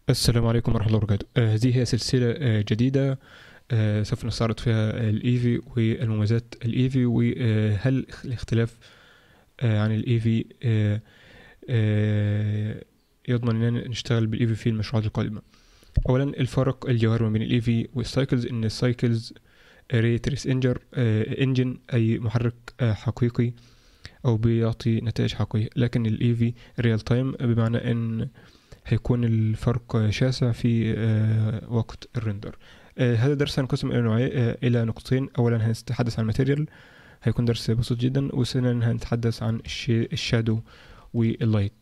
السلام عليكم ورحمة الله وبركاته آه، هذه هي سلسلة آه، جديدة آه، سوف نستعرض فيها الإيفي والمميزات الإيفي وهل الاختلاف آه، عن الإيفي آه، آه، يضمن أننا نشتغل بالإيفي في المشروعات القادمة أولا الفرق الجوهري ما بين الإيفي والسايكلز إن السايكلز ري تريس انجر انجن أي محرك آه، حقيقي أو بيعطي نتائج حقيقية لكن الإيفي ريال تايم بمعنى أن هيكون الفرق شاسع في آه، وقت الرندر آه، هذا درس هنقسم الى نوعين آه، الى نقطتين اولا هنتحدث عن الماتيريال هيكون درس بسيط جدا وثانيا هنتحدث عن الشي- الشادو واللايت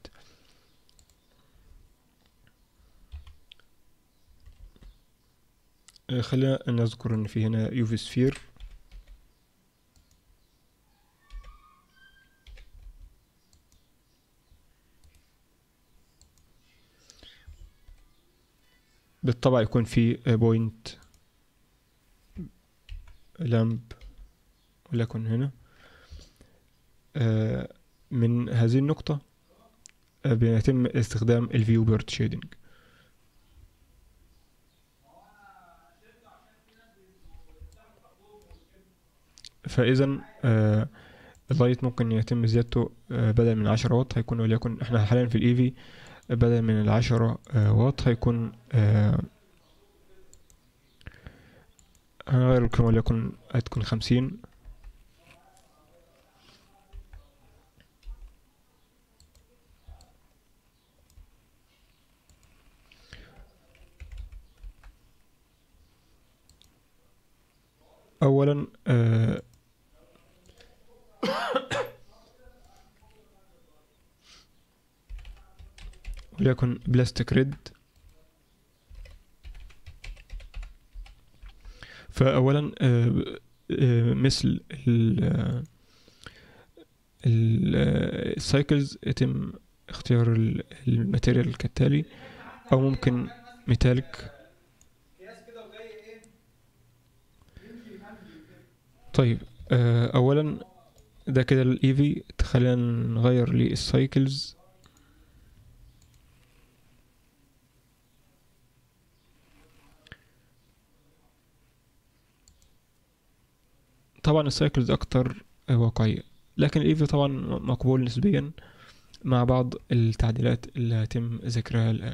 آه، خلينا نذكر ان في هنا يوفي سفير بالطبع يكون في بوينت لامب ولكن هنا آه، من هذه النقطة آه، بيتم استخدام الفيو بيرد شيدنج فإذا آه، اللايت ممكن يتم زيادته آه، بدل من 10 واط هيكون وليكن احنا حاليا في الايفي بدل من العشرة آه، واط هيكون آه، هنغير القيمة وليكن هتكون خمسين أولا آه، وليكن بلاستيك ريد فأولا آه، آه، مثل ال- آه، ال- آه، السايكلز يتم اختيار ال- الماتيريال كالتالي أو ممكن ميتاليك طيب آه، أولا ده كده الإيفي خلينا نغير للسايكلز طبعا السايكلز اكتر واقعية لكن الايفي طبعا مقبول نسبيا مع بعض التعديلات اللي هيتم ذكرها الان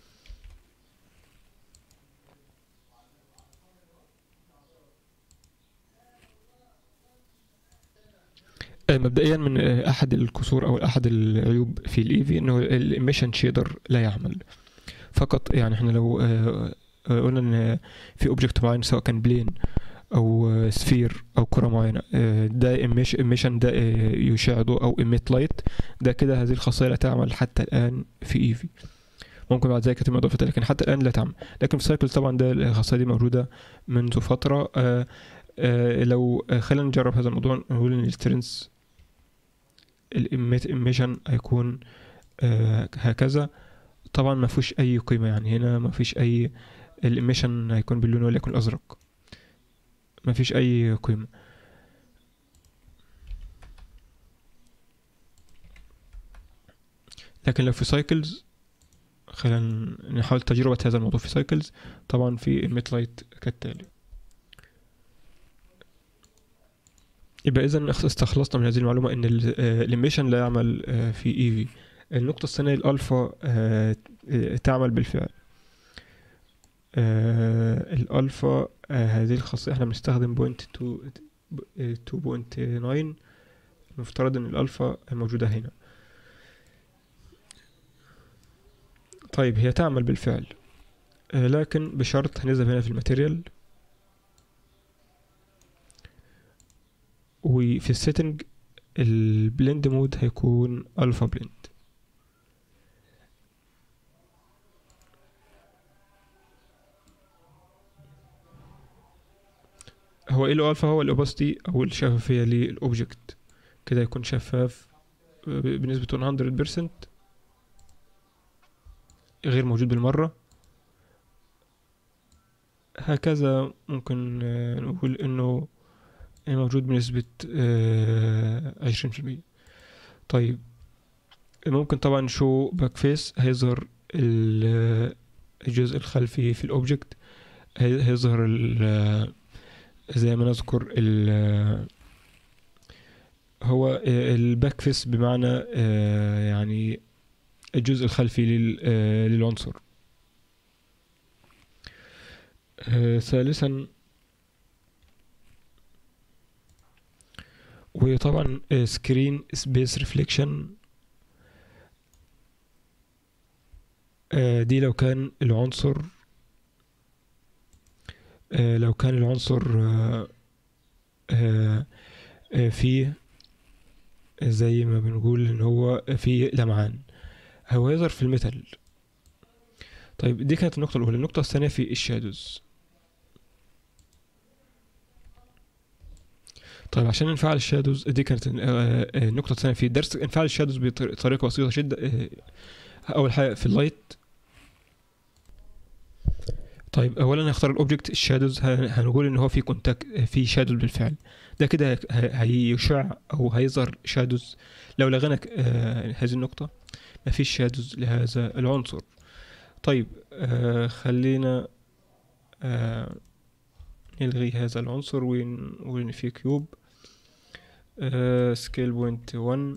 آه، مبدئيا من آه، احد الكسور او احد العيوب في الايفي انه الاميشن شيدر لا يعمل فقط يعني احنا لو آه، آه، قلنا ان في اوبجكت معين سواء كان بلين او سفير او كره معينه آه، ده ايميشن ده آه، يشع ضوء او ايميت لايت ده كده هذه الخاصيه لا تعمل حتى الان في ايفي ممكن بعد ذلك يتم اضافتها لكن حتى الان لا تعمل لكن في سايكل طبعا ده الخاصيه دي موجوده منذ فتره آه، آه، لو آه، خلينا نجرب هذا الموضوع نقول ان السترنس الايميت ايميشن هيكون آه، هكذا طبعا ما فيش اي قيمه يعني هنا ما فيش اي الايميشن هيكون باللون وليكن الازرق ما فيش اي قيمة لكن لو في سايكلز خلينا نحاول تجربة هذا الموضوع في سايكلز طبعا في الميت لايت كالتالي يبقى اذا استخلصنا من هذه المعلومة ان الاميشن لا يعمل آه، في ايفي النقطة الثانية الالفا آه، آه، تعمل بالفعل آه، الالفا آه، هذه الخاصية احنا بنستخدم بوينت 2.9 المفترض ان الالفا موجودة هنا طيب هي تعمل بالفعل آه، لكن بشرط هنذهب هنا في الماتيريال وفي السيتنج البلند مود هيكون الفا بلند هو ايه الالفا هو الاوباستي او الشفافيه للاوبجكت كده يكون شفاف بنسبه 100% غير موجود بالمره هكذا ممكن آه، نقول انه موجود بنسبة عشرين في المية طيب ممكن طبعا شو باك فيس هيظهر ال الجزء الخلفي في الاوبجكت هي- هيظهر ال- زي ما نذكر ال هو الباك فيس بمعنى آه، يعني الجزء الخلفي لل- آه، للعنصر آه، ثالثا وطبعا سكرين سبيس ريفليكشن دي لو كان العنصر آه، لو كان العنصر آه، آه، آه، فيه زي ما بنقول ان هو فيه لمعان هو يظهر في الميتال طيب دي كانت النقطة الأولى النقطة الثانية في الشادوز طيب عشان نفعل الشادوز دي كانت آه، آه، النقطة الثانية في درس انفعال الشادوز بطريقة بسيطة جدا آه، أول حاجة في اللايت طيب اولا هختار الاوبجكت الشادوز هنقول ان هو في كونتاكت في شادوز بالفعل ده كده ه- هيشع او هيظهر شادوز لو لغينا ك- آه، هذه النقطة مفيش شادوز لهذا العنصر طيب آه خلينا آه نلغي هذا العنصر ونقول ان في كيوب آه سكيل بوينت 1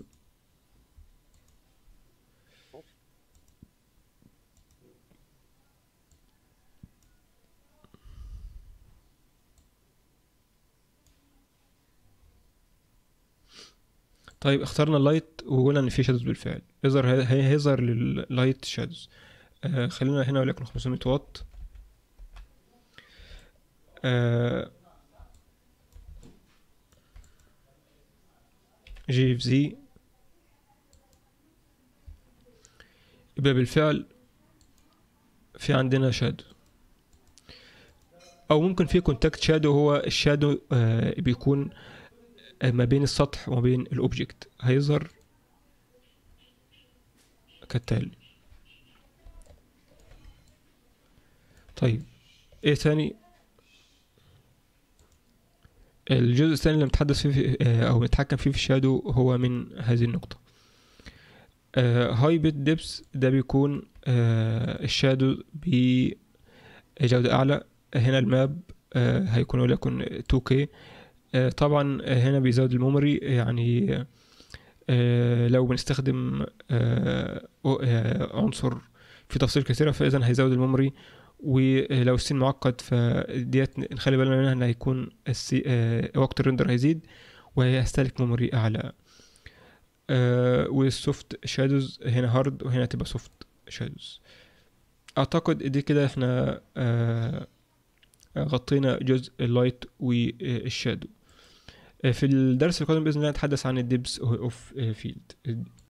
طيب اخترنا اللايت وقلنا ان في شادوز بالفعل يظهر هي- هيظهر لللايت شادوز آه خلينا هنا وليكن 500 واط آه جي اف زي يبقى بالفعل في عندنا شادو او ممكن في كونتاكت شادو هو الشادو آه بيكون آه، ما بين السطح وما بين الاوبجكت هيظهر كالتالي طيب ايه تاني الجزء الثاني اللي نتحدث فيه في آه، او نتحكم فيه في الشادو هو من هذه النقطة هاي بيت ديبس ده بيكون آه، الشادو بجودة أعلى هنا الماب آه، هيكون وليكن 2K آه، طبعا هنا بيزود الميموري يعني آه، لو بنستخدم آه، أو- آه، عنصر في تفاصيل كثيرة فإذا هيزود الميموري ولو السين معقد فديت نخلي بالنا منها ان هيكون السي... آه، وقت الرندر هيزيد وهيستهلك ميموري اعلى آه، والسوفت شادوز هنا هارد وهنا تبقى سوفت شادوز اعتقد دي كده احنا آه، غطينا جزء اللايت والشادو آه، في الدرس القادم باذن الله نتحدث عن الديبس اوف فيلد